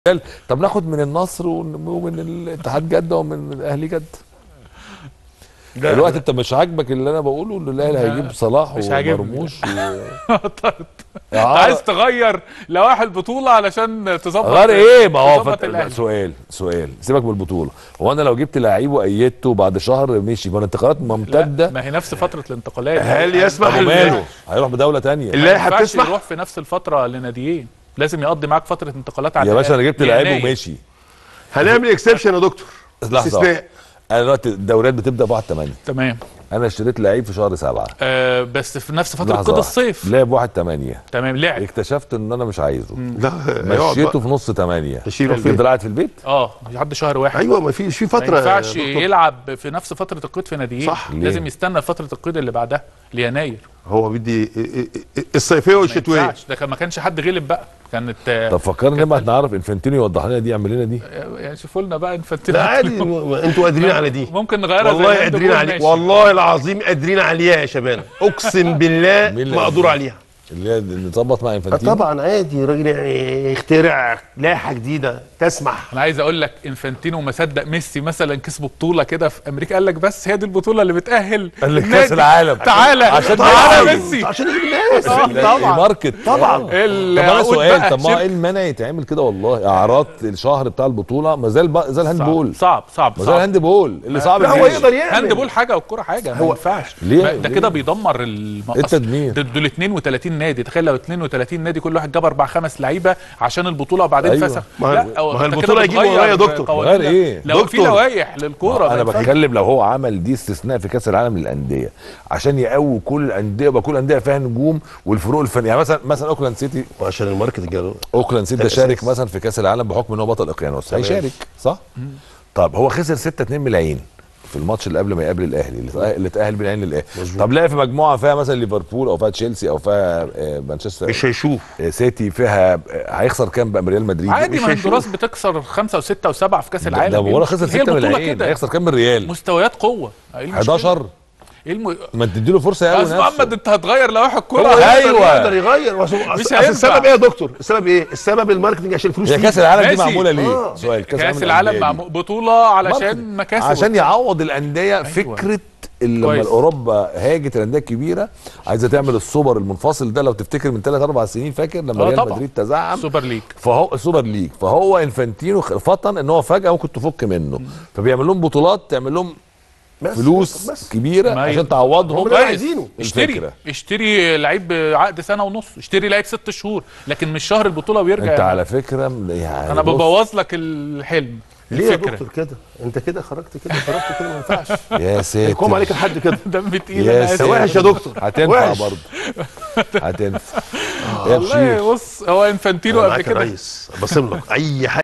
طب ناخد من النصر ون- ومن الاتحاد جده ومن اهلي جده لا، دلوقتي انت مش عاجبك اللي انا بقوله ان الاهلي هيجيب صلاح مش عاجبني. ومرموش و... عايز تغير لوائح البطوله علشان تظبط غير ايه ما هو تظبط فت... الأهلي. سؤال سؤال سيبك من البطوله هو انا لو جبت لعيب وايدته بعد شهر مشي ما الانتقالات لا ممتده ما هي نفس فتره الانتقالات هل يسمح طب ال- وماله هيروح بدوله تانية ما اللائحه ينفعش بتسمح يروح في نفس الفتره لناديين لازم يقضي معاك فتره انتقالات على يا باشا انا جبت يناير. لعيب ومشي هنعمل اكسبشن يا دكتور لحظه استثناء انا دلوقتي الدوريات بتبدا ب 1 8 تمام انا اشتريت لعيب في شهر 7 آه بس في نفس فتره لحظة قيد واحدة. الصيف لعب 1 8 تمام لعب اكتشفت ان انا مش عايزه لا يقعد مشيته بقى. في نص 8 تشيله فين؟ فضل قاعد في البيت اه يعدي شهر واحد ايوه ما فيش في ما فتره يا ينفعش دكتور. يلعب في نفس فتره القيد في ناديين صح. ليه؟ لازم يستنى فتره القيد اللي بعدها ليناير هو بدي الصيفيه ما والشتويه ينفعش ده كان ما كانش حد غلب بقى كانت آه، طب فكرني نبعت نعرف انفنتينو يوضح لنا دي يعمل لنا دي يعني شوفوا لنا بقى انفنتينو لا عادي انتوا قادرين على دي ممكن نغيرها زي والله ما انت قادرين بتقول عليه ماشي. والله العظيم قادرين عليها يا شباب اقسم بالله مين اللي مقدور قادرين؟ عليها اللي هي نظبط مع انفنتينو طبعا عادي راجل يعني يخترع لائحه جديده تسمح انا عايز اقول لك انفانتينو ما صدق ميسي مثلا كسبوا بطوله كده في امريكا قال لك بس هي دي البطوله اللي بتاهل قال لك النادي. كاس العالم تعالى عشان تعالى ميسي. ميسي عشان يجيب الناس آه، طبعا ماركت طبعاً. طب ال- انا عقود سؤال بقى، طب ما شركة. ايه المانع يتعمل كده والله اعراض الشهر بتاع البطوله ما زال بقى زي الهاند بول صعب صعب ما زي صعب الهاند بول اللي صعب لا هو الجيش. يقدر يعمل هاند بول حاجه والكوره حاجه ما هو- ينفعش ليه؟ ما- ده ليه؟ كده بيدمر الم... إيه التدمير؟ ده دول 32 نادي تخيل لو 32 نادي كل واحد جاب اربع خمس لعيبه عشان البطوله وبعدين أيوة. فسخ ما هي- لا هو ما هي أنت البطولة كده يجيب بتغير ورايا يا دكتور. قوانين. غير إيه؟ لو في دكتور. لوائح للكوره ما انا ينفعش. بتكلم لو هو عمل دي استثناء في كاس العالم للانديه عشان يقوي كل الانديه يبقى كل الانديه فيها نجوم والفروق الفنيه يعني مثلا مثلا اوكلاند سيتي وعشان الماركت جاله اوكلاند سيتي ده الأساس. شارك مثلا في كاس العالم بحكم ان هو بطل اقيانوس هيشارك صح؟ طب هو خسر 6 2 من العين في الماتش اللي قبل ما يقابل الاهلي اللي تأهل- اللي تاهل بالعين للاهلي طب لعب في مجموعه فيها مثلا ليفربول او فيها تشيلسي او فيها آه، مانشستر مش هيشوف آه، سيتي فيها آه، هيخسر كام بقى من ريال مدريد عادي مش ما هيشوف. هندوراس بتكسر خمسه وسته وسبعه في كاس ده- العالم ده إيه ولا المشكلة؟ خسر هي 6 من البطولة العين كده. هيخسر كام من ريال مستويات قوه إيه المشكلة؟ 11 ايه الم... ما تديله فرصه يا يقوي استاذ نفسه محمد انت هتغير لوائح الكوره هو أيوة. أيوة. يقدر يغير وأصل- أصل مش أصل هينفع. السبب ايه يا دكتور السبب ايه السبب الماركتنج عشان الفلوس هي تيجي. كاس العالم دي ماشي. معموله ليه؟ آه. سؤال كاس العالم للأندية مع دي. بطوله علشان ماركتنج. مكاسب عشان يعوض الانديه أيوة. فكره اللي لما كويس. اوروبا هاجت الانديه الكبيره عايزه تعمل السوبر المنفصل ده لو تفتكر من 3 4 سنين فاكر لما آه ريال طبعا. مدريد تزعم سوبر ليج فهو السوبر ليج فهو انفانتينو خ- فطن ان هو فجاه ممكن تفك منه فبيعمل لهم بطولات تعمل لهم بس فلوس بس كبيره ما عشان هم تعوضهم ده عايزينه. اشتري الفكره اشتري لعيب بعقد سنه ونص اشتري لعيب ست شهور لكن مش شهر البطوله ويرجع انت على فكره م- يعني انا بص، ببوظ لك الحلم ليه يا الفكرة. دكتور كده انت كده خرجت كده خرجت كده ما ينفعش يا ساتر يقوم عليك الحد كده دم تقيل يا انا ساتر. اسف وحش يا دكتور هتنفع وحش. برضه هتنفع يا بشير والله بص هو انفانتينو أنا قبل معاك يا كده ريس بصم لك اي حاجه